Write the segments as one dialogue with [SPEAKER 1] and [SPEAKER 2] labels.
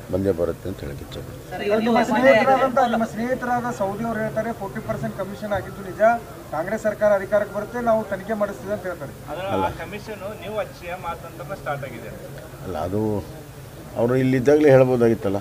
[SPEAKER 1] ಬಂದೇ ಬರುತ್ತೆ ಅಂತ ಹೇಳಕ್ಕೆ ಇಚ್ಛೆ ಪಡ್ತೀನಿ.
[SPEAKER 2] ಸರ್
[SPEAKER 3] ಈಗ
[SPEAKER 2] ನೀವು
[SPEAKER 3] ನಿಮ್ಮ
[SPEAKER 2] ಮೊನ್ನೆ
[SPEAKER 3] ಸ್ನೇಹಿತರಾದಂಥ ನಿಮ್ಮ ಸ್ನೇಹಿತರಾದ ಸೌದಿ ಅವರು ಹೇಳ್ತಾರೆ ಫೋರ್ಟಿ ಪರ್ಸೆಂಟ್ ಕಮಿಷನ್ ಆಗಿದ್ದು ನಿಜ ಕಾಂಗ್ರೆಸ್ ಸರ್ಕಾರ ಅಧಿಕಾರಕ್ಕೆ ಬರುತ್ತೆ ನಾವು ತನಿಖೆ ಮಾಡಿಸ್ತೀವಿ ಅಂತ ಹೇಳ್ತಾರೆ
[SPEAKER 4] ಅದರ ಕಮಿಷನ್ ನೀವು ಹಚ್ಚಿಯ ಮಾತಂತ ಸ್ಟಾರ್ಟ್ ಆಗಿದೆ
[SPEAKER 1] ಅಲ್ಲ ಅದು ಅವರು ಇಲ್ಲಿದ್ದಾಗಲೇ ಹೇಳ್ಬೋದಾಗಿತ್ತಲ್ಲ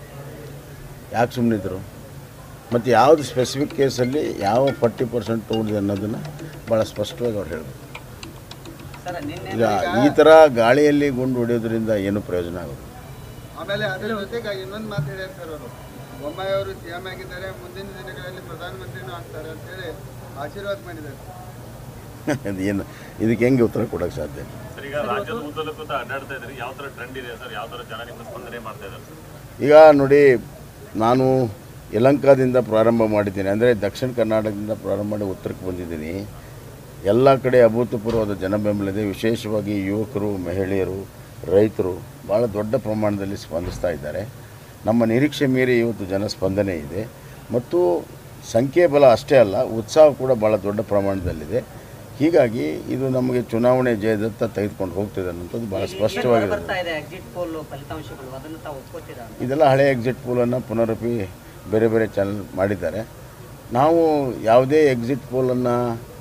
[SPEAKER 1] ಯಾಕೆ ಸುಮ್ಮನಿದ್ರು ಮತ್ತು ಯಾವುದು ಸ್ಪೆಸಿಫಿಕ್ ಕೇಸಲ್ಲಿ ಯಾವ ಫಾರ್ಟಿ ಪರ್ಸೆಂಟ್ ತೊಗೊಂಡಿದೆ ಅನ್ನೋದನ್ನು ಭಾಳ ಸ್ಪಷ್ಟವಾಗಿ ಅವ್ರು ಹೇಳಬೇಕು
[SPEAKER 2] ಸರ್ ನಿನ್ನೆ
[SPEAKER 1] ಈಗ ಈ ಥರ ಗಾಳಿಯಲ್ಲಿ ಗುಂಡು ಹೊಡೆಯೋದ್ರಿಂದ ಏನು ಪ್ರಯೋಜನ ಆಗೋದು
[SPEAKER 5] ಆಮೇಲೆ ಅದರ ಜೊತೆಗೆ ಇನ್ನೊಂದು ಮಾತು ಹೇಳ್ಯಾರ ಸರ್ ಅವರು ಬೊಮ್ಮಾಯಿ ಅವರು ಸಿ ಎಂ ಆಗಿದ್ದಾರೆ ಮುಂದಿನ ದಿನಗಳಲ್ಲಿ ಪ್ರಧಾನಮಂತ್ರಿನೂ ಆಗ್ತಾರೆ ಅಂತೇಳಿ ಆಶೀರ್ವಾದ ಮಾಡಿದ್ದಾರೆ
[SPEAKER 1] ಅದು ಏನು ಇದಕ್ಕೆ ಹೆಂಗೆ ಉತ್ತರ ಕೊಡೋಕ್ಕೆ ಸಾಧ್ಯ
[SPEAKER 6] ಸರ್ ಈಗ ರಾಜ್ಯದ ಉದ್ದಕ್ಕೂ ಅಡ್ಡಾಡ್ತಾ ಇದ್ರಿ ಯಾವ ತರ ಟ್ರೆಂಡ್ ಇದೆ ಸರ್ ಯಾವ ತರ ಜನ ನಿಮ್ಮ ಸ್ಪಂದನೆ ಮಾಡ್ತಾ ಇದ್ದಾರೆ ಸರ್
[SPEAKER 1] ಈಗ ನೋಡಿ ನಾನು ಯಲಂಕಾದಿಂದ ಪ್ರಾರಂಭ ಮಾಡಿದ್ದೀನಿ ಅಂದರೆ ದಕ್ಷಿಣ ಕರ್ನಾಟಕದಿಂದ ಪ್ರಾರಂಭ ಮಾಡಿ ಉತ್ತರಕ್ಕೆ ಬಂದಿದ್ದೀನಿ ಎಲ್ಲ ಕಡೆ ಅಭೂತಪೂರ್ವವಾದ ಜನಬೆಂಬಲ ಇದೆ ವಿಶೇಷವಾಗಿ ಯುವಕರು ಮಹಿಳೆಯರು ರೈತರು ಭಾಳ ದೊಡ್ಡ ಪ್ರಮಾಣದಲ್ಲಿ ಸ್ಪಂದಿಸ್ತಾ ಇದ್ದಾರೆ ನಮ್ಮ ನಿರೀಕ್ಷೆ ಮೀರಿ ಇವತ್ತು ಜನ ಸ್ಪಂದನೆ ಇದೆ ಮತ್ತು ಸಂಖ್ಯೆ ಬಲ ಅಷ್ಟೇ ಅಲ್ಲ ಉತ್ಸಾಹ ಕೂಡ ಭಾಳ ದೊಡ್ಡ ಪ್ರಮಾಣದಲ್ಲಿದೆ ಹೀಗಾಗಿ ಇದು ನಮಗೆ ಚುನಾವಣೆ ಜಯದತ್ತ ತೆಗೆದುಕೊಂಡು ಹೋಗ್ತಿದೆ ಅನ್ನೋಂಥದ್ದು ಭಾಳ ಸ್ಪಷ್ಟವಾಗಿದೆ
[SPEAKER 2] ಬರ್ತಾ ಇದೆ ಎಕ್ಸಿಟ್ ಪೋಲ್ ಫಲಿತಾಂಶಗಳು ಅದನ್ನು ತಾವು ಒಪ್ಕೋತೀರಾ
[SPEAKER 1] ಇದೆಲ್ಲ ಹಳೆ ಎಕ್ಸಿಟ್ ಪೋಲನ್ನು ಪುನರಪಿ ಬೇರೆ ಬೇರೆ ಚಾನಲ್ ಮಾಡಿದ್ದಾರೆ ನಾವು ಯಾವುದೇ ಎಕ್ಸಿಟ್ ಪೋಲನ್ನು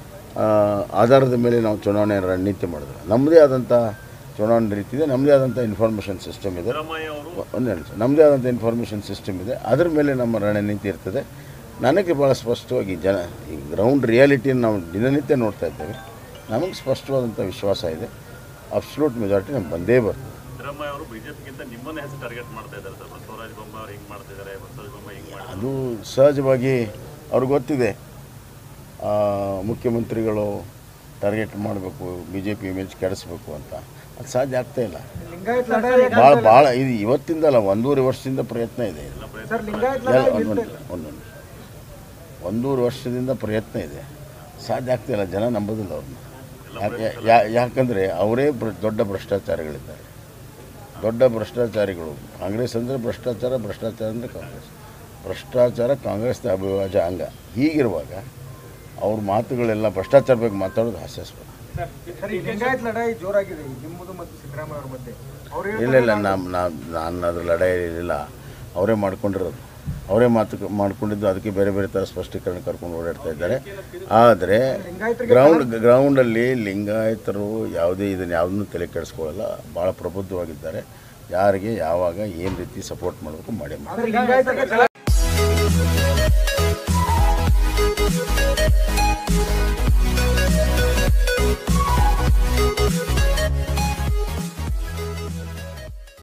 [SPEAKER 1] ಆಧಾರದ ಮೇಲೆ ನಾವು ಚುನಾವಣೆ ರಣನೀತಿ ಮಾಡಿದ್ರೆ ನಮ್ಮದೇ ಆದಂಥ ಚುನಾವಣೆ ರೀತಿ ಇದೆ ನಮ್ಮದೇ ಆದಂಥ ಇನ್ಫಾರ್ಮೇಷನ್ ಸಿಸ್ಟಮ್ ಇದೆ
[SPEAKER 6] ಸಿದ್ದರಾಮಯ್ಯ ಅವರು
[SPEAKER 1] ಒಂದು ನಿಮಿಷ ನಮ್ಮದೇ ಆದಂಥ ಇನ್ಫಾರ್ಮೇಷನ್ ಸಿಸ್ಟಮ್ ಇದೆ ಅದ್ರ ಮೇಲೆ ನಮ್ಮ ರಣನೀತಿ ಇರ್ತದೆ ನನಗೆ ಭಾಳ ಸ್ಪಷ್ಟವಾಗಿ ಜನ ಈ ಗ್ರೌಂಡ್ ರಿಯಾಲಿಟಿಯನ್ನು ನಾವು ದಿನನಿತ್ಯ ನೋಡ್ತಾ ಇದ್ದೇವೆ ನಮಗೆ ಸ್ಪಷ್ಟವಾದಂಥ ವಿಶ್ವಾಸ ಇದೆ ಅಬ್ಸಲ್ಯೂಟ್ ಮೆಜಾರಿಟಿ ನಮ್ಗೆ ಬಂದೇ ಬರ್ತದೆ
[SPEAKER 6] ಸಿದ್ದರಾಮಯ್ಯ ಅವರು ಬಿಜೆಪಿಗಿಂತ ನಿಮ್ಮನ್ನೇ ಹೆಸರು ಟಾರ್ಗೆಟ್ ಮಾಡ್ತಾ ಇದ್ದಾರೆ ಸರ್ ಬಸವರಾಜ ಬೊಮ್ಮಾಯಿ ಹಿಂಗೆ ಮಾಡ್ತಾ ಇದ್ದಾರೆ ಬಸವರಾಜ ಬೊಮ್ಮಾಯಿ ಹಿಂಗೆ ಮಾಡಿ
[SPEAKER 1] ಅದು ಸಹಜವಾಗಿ ಅವ್ರಿಗೆ ಗೊತ್ತಿದೆ ಆ, ಮುಖ್ಯಮಂತ್ರಿಗಳು ಟಾರ್ಗೆಟ್ ಮಾಡಬೇಕು ಬಿ ಜೆ ಪಿ ಇಮೇಜ್ ಕೆಡಿಸ್ಬೇಕು ಅಂತ ಅದು ಸಾಧ್ಯ ಆಗ್ತಾ ಇಲ್ಲ
[SPEAKER 3] ಲಿಂಗಾಯತ್ ಲಢಾಯಿ
[SPEAKER 1] ಭಾಳ ಭಾಳ ಇದು ಇವತ್ತಿಂದಲ್ಲ ಒಂದೂವರೆ ವರ್ಷದಿಂದ ಪ್ರಯತ್ನ ಇದೆ ಇದು.
[SPEAKER 3] ಸರ್ ಲಿಂಗಾಯತ್
[SPEAKER 1] ಎಲ್ಲ
[SPEAKER 3] ಲಢಾಯಿ
[SPEAKER 1] ಒಂದೊಂದು ಒಂದೊಂದು ಒಂದೂವರೆ ವರ್ಷದಿಂದ ಪ್ರಯತ್ನ ಇದೆ ಸಾಧ್ಯ ಆಗ್ತಾ ಇಲ್ಲ ಜನ ನಂಬೋದಿಲ್ಲ ಅವ್ರನ್ನ ಯಾಕೆ ಯಾ- ಯಾಕಂದರೆ ಅವರೇ ಭ್ರ ದೊಡ್ಡ ಭ್ರಷ್ಟಾಚಾರಿಗಳಿದ್ದಾರೆ ದೊಡ್ಡ ಭ್ರಷ್ಟಾಚಾರಿಗಳು ಕಾಂಗ್ರೆಸ್ ಅಂದರೆ ಭ್ರಷ್ಟಾಚಾರ ಭ್ರಷ್ಟಾಚಾರ ಅಂದರೆ ಕಾಂಗ್ರೆಸ್ ಭ್ರಷ್ಟಾಚಾರ ಕಾಂಗ್ರೆಸ್ನ ಅವಿಭಾಜ್ಯ ಅಂಗ ಹೀಗಿರುವಾಗ ಅವ್ರ ಮಾತುಗಳೆಲ್ಲ ಭ್ರಷ್ಟಾಚಾರ ಬಗ್ಗೆ ಮಾತಾಡೋದು ಹಾಸ್ಯಾಸ್ಪದ
[SPEAKER 3] ಸರ್ ಈ ಲಿಂಗಾಯತ್ ಲಢಾಯಿ ಜೋರಾಗಿದೆ ಈ ನಿಮ್ಮದು ಮತ್ತು ಸಿದ್ದರಾಮಯ್ಯ ಅವ್ರ ಮಧ್ಯೆ ಅವ್ರು
[SPEAKER 1] ಇಲ್ಲ ಇಲ್ಲ ನಮ್ಮ ನಾನು ಅದ್ರ ಲಡಾಯಿ ಇಲ್ಲ ಅವರೇ ಮಾಡ್ಕೊಂಡಿರೋದು ಅವರೇ ಮಾತು ಮಾಡ್ಕೊಂಡಿದ್ದು ಅದಕ್ಕೆ ಬೇರೆ ಬೇರೆ ಥರ ಸ್ಪಷ್ಟೀಕರಣ ಕರ್ಕೊಂಡು ಓಡಾಡ್ತಾ ಇದ್ದಾರೆ ಆದರೆ ಗ್ರೌಂಡ್ ಗ್ರೌಂಡಲ್ಲಿ ಲಿಂಗಾಯತರು ಯಾವುದೇ ಇದನ್ನು ಯಾವುದನ್ನು ತಲೆ ಕೆಡಿಸ್ಕೊಳ್ಳಲ್ಲ ಭಾಳ ಪ್ರಬುದ್ಧವಾಗಿದ್ದಾರೆ ಯಾರಿಗೆ ಯಾವಾಗ ಏನು ರೀತಿ ಸಪೋರ್ಟ್ ಮಾಡಬೇಕು ಮಾಡೇ ಮಾಡಿ
[SPEAKER 3] ಲಿಂಗಾಯತರಿಗೆ